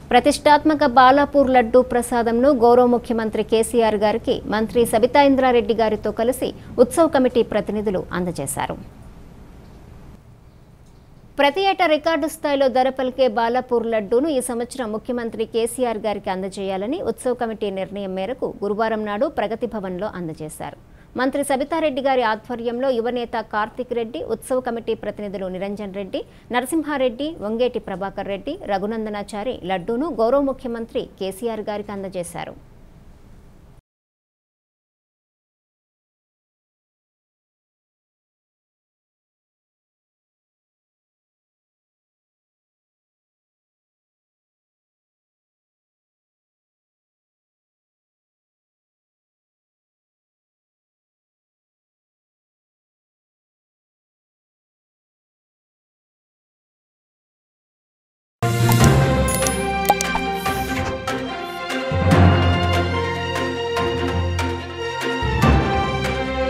ప్రతిష్టాత్మక బాలాపూర్ లడ్డూ ప్రసాదంను గౌరవ ముఖ్యమంత్రి కేసీఆర్ గారికి మంత్రి సబితా ఇంద్రారెడ్డి గారితో కలిసి ఉత్సవ కమిటీ ప్రతినిధులు అందజేశారు ప్రతి ఏటా రికార్డు స్థాయిలో ధర పలికే బాలాపూర్ లడ్డూను ఈ సంవత్సరం ముఖ్యమంత్రి కేసీఆర్ గారికి అందజేయాలని ఉత్సవ కమిటీ నిర్ణయం మేరకు గురువారం నాడు ప్రగతి భవన్లో అందజేశారు మంత్రి సబితారెడ్డి గారి ఆధ్వర్యంలో యువనేత కార్తిక్ రెడ్డి ఉత్సవ కమిటీ ప్రతినిధులు నిరంజన్ రెడ్డి నరసింహారెడ్డి వంగేటి ప్రభాకర్ రెడ్డి రఘునందనాచారి లడ్డూను గౌరవ ముఖ్యమంత్రి కేసీఆర్ గారికి అందజేశారు